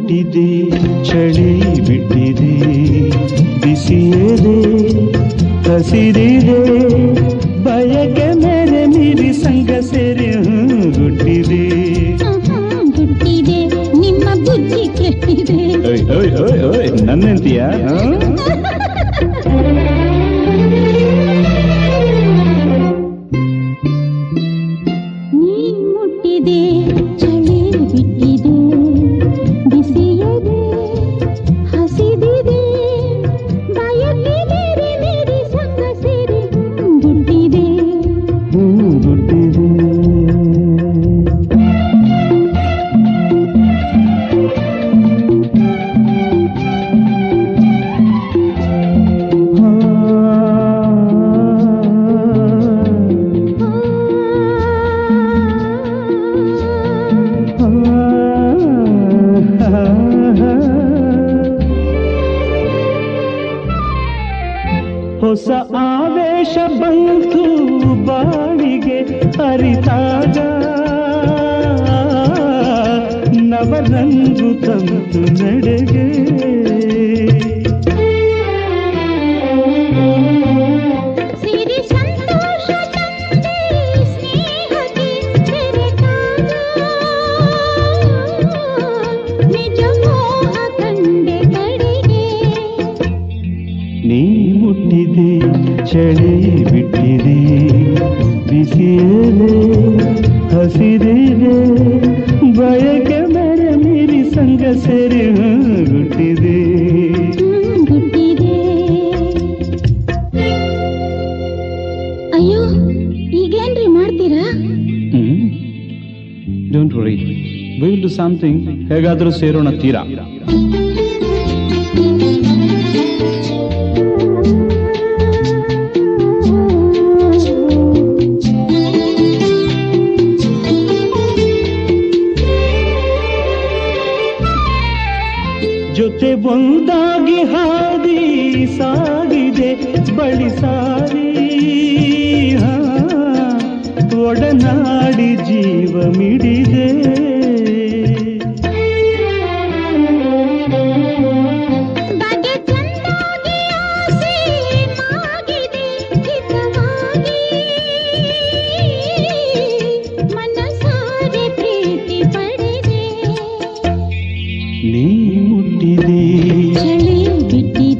ಮುಟ್ಟಿದೆ ಚಳಿ ಬಿಟ್ಟಿದೆ ಬಿಸಿಯದೆ ಹಸಿರಿದೆ ಬಯಕೆ ಮೇರೆ ಮೀರಿ ಸಂಗ ಸೇರಿ ಹ್ಮ್, ಗುಟ್ಟಿದೆ ಹುಟ್ಟಿದೆ ನಿಮ್ಮ ಬುದ್ಧಿ ಕೆಟ್ಟಿದೆ ಓಯ್ ಓಯ್ ಓಯ್ ಓಯ್ ನನ್ನಂತೀಯ ನೀ ಮುಟ್ಟಿದೆ ಚಳಿ ಬಿಟ್ಟಿದೆ ಬಿಸಿಯದೆ ಹಸಿದಿದೆ ಬಯಕೆ ಮೇರಿ ಮೇರಿ ಸಂಗ ಸೇರಿ ಗುಟ್ಟಿದೆ ಹ್ಮ್, ಗುಟ್ಟಿದೆ ಹೊಸ ಆವೇಶ ಬಂತು ಬಾಳಿಗೆ ಅರಿತಾಗ ನವರಂಗು ತಂತು ನಡೆಗೆ ಸಿರಿ ಸಂತೋಷ ತಂದೆ ಸ್ನೇಹಕ್ಕೆ ಬೆರೆತಾಗ ನಿಜ ಮೋಹ ಕಂಡೆ ಕಡೆಗೆ ನೀ ಮುಟ್ಟಿದೆ ಚಳಿ ಬಿಟ್ಟಿದೆ ಬಿಸಿಯದೆ ಹಸಿರಿದೆ ಬಯಕೆ ಮರೆ ಮೀರಿ ಸಂಗ ಸೇರಿ ಹ್ಮ್, ಗುಟ್ಟಿದೆ ಗುಟ್ಟಿದೆ ಅಯ್ಯೋ ಈಗೇನ್ರಿ ಮಾಡ್ತೀರಾ don't worry will do something ಹೇಗಾದರೂ ಸೇರೋಣ ತೀರಾ ಜೊತೆ ಒಂದಾಗಿ ಹಾದಿ ಸಾಗಿದೆ ಬಳಿ ಸಾರಿ ಹಾ, ಒಡನಾಡಿ ಜೀವ ಮಿಡಿದೆ ಬಗೆ ಚಂದಾಗಿ ಆಸೆ ಮಾಗಿದೆ ಹಿತವಾಗಿ ಮನಸಾರೆ ಪ್ರೀತಿ ಪಡೆದೆ ನೀ ಮುಟ್ಟಿದೆ ಚಳಿ ಬಿಟ್ಟಿದೆ